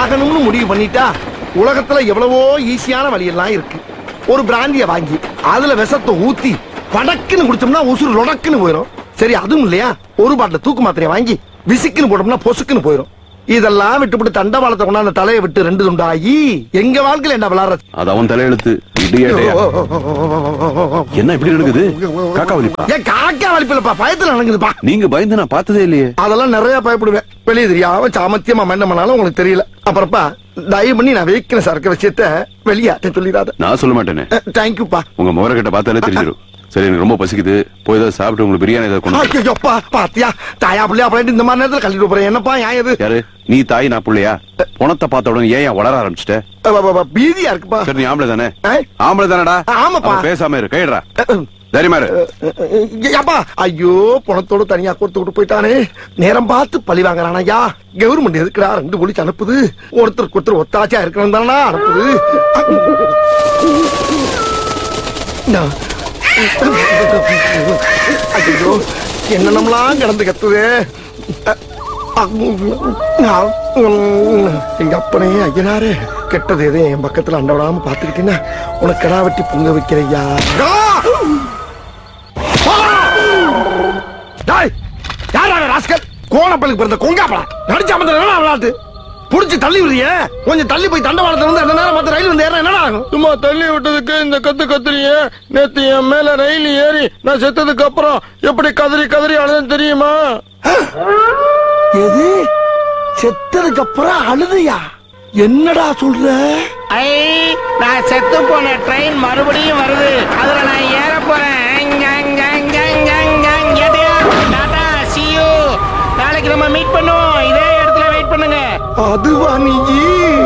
சாகணும்னு முடிவு பண்ணிட்டா உலகத்துல எவ்வளவோ ஈஸியான வழியெல்லாம் இருக்கு ஒரு பிராந்திய வாங்கி அதுல விஷத்தை ஊத்தி படக்குன்னு குடிச்சோம்னா உசுறு லொடக்குன்னு போயிடும் சரி அதுவும் இல்லையா ஒரு பாட்டில் தூக்கு மாத்திரையை வாங்கி விசிக்குன்னு போட்டோம்னா பொசுக்குன்னு போயிடும் இதெல்லாம் விட்டுவிட்டு தண்டவாளத்தை கொண்டாந்து தலையை விட்டு ரெண்டு துண்டாகி எங்க வாழ்க்கையில என்ன விளாடுற அது அவன் தலையெழுத்து இடியேட்டையா என்ன இப்படி நடக்குது காக்கா வலிப்பா ஏன் காக்கா வலிப்பில்லப்பா பயத்துல நடக்குதுப்பா நீங்க பயந்து நான் பார்த்ததே இல்லையே அதெல்லாம் நிறைய பயப்படுவேன் வெளியே தெரியாம சாமத்தியமா என்ன பண்ணாலும் உங்களுக்கு தெரியல அப்புறப்பா தயவு பண்ணி நான் வீக்னஸ் இருக்க விஷயத்த வெளியாட்ட சொல்லிடாத நான் சொல்ல மாட்டேனே தேங்க்யூப்பா உங்க முகரக்கட்ட பார்த்தாலே தெரிஞ்சிடும் சரி எனக்கு ரொம்ப பசிக்குது போய் ஏதாவது சாப்பிட்டு உங்களுக்கு பிரியாணி ஏதாவது கொண்டு வா. ஐயோப்பா பாத்தியா தாயா பிள்ளையா அப்படின்ட்டு இந்த மாதிரி நேரத்துல கழிட்டு போறேன் என்னப்பா ஏன் இது யாரு நீ தாய் நான் புள்ளையா பணத்தை பார்த்த உடனே ஏன் ஏன் வளர ஆரம்பிச்சிட்ட அ, ப, ப, ப, பீதியா இருக்குப்பா சரி நீ ஆம்பளை தானே ஏய். ஆம்பளை தானடா ஆமாப்பா. அப்ப பேசாம இரு கைடுறா அ, தைரியமா இரு அ, அப்பா ஐயோ பணத்தோட தனியா கொடுத்து விட்டு போயிட்டானே நேரம் பார்த்து பழி வாங்குறான் ஐயா கவர்மெண்ட் எதுக்குடா ரெண்டு போலீஸ் அனுப்புது ஒருத்தருக்கு ஒருத்தர் ஒத்தாச்சா இருக்கணும் தானடா அனுப்புது நான் ஐயோ என்னென்னலாம் கிடந்து கத்துது எங்க அப்பனே ஐயனாரே கெட்டது எதே என் பக்கத்துல அண்ட விடாம பாத்துக்கிட்டீங்கன்னா உனக்கு கடா வெட்டி பொங்க வைக்கிறையா ராஸ்கல் கோணப்பலுக்கு பிறந்த கொங்காப்படா நடிச்ச அமர்ந்த என்ன விளையாட்டு புடிச்சு தள்ளி விடுறியே கொஞ்சம் தள்ளி போய் தண்டவாளத்துல வந்து அந்த நேரம் மத்த ரயில் வந்து ஏற என்னடா ஆகும் சும்மா தள்ளி விட்டதுக்கு இந்த கத்து கத்துறீங்க நேத்து என் மேல ரயில் ஏறி நான் செத்ததுக்கு அப்புறம் எப்படி கதறி கதறி அழுதுன்னு தெரியுமா எது செத்ததுக்கு அப்புறம் அழுதையா என்னடா சொல்ற ஐ நான் செத்து போன ட்ரெயின் மறுபடியும் வருது அதுல நான் ஏற போறேன் டாடா see you நாளைக்கு நம்ம மீட் பண்ணுவோம் இதே இடத்துல வெயிட் பண்ணுங்க அதுவா நீ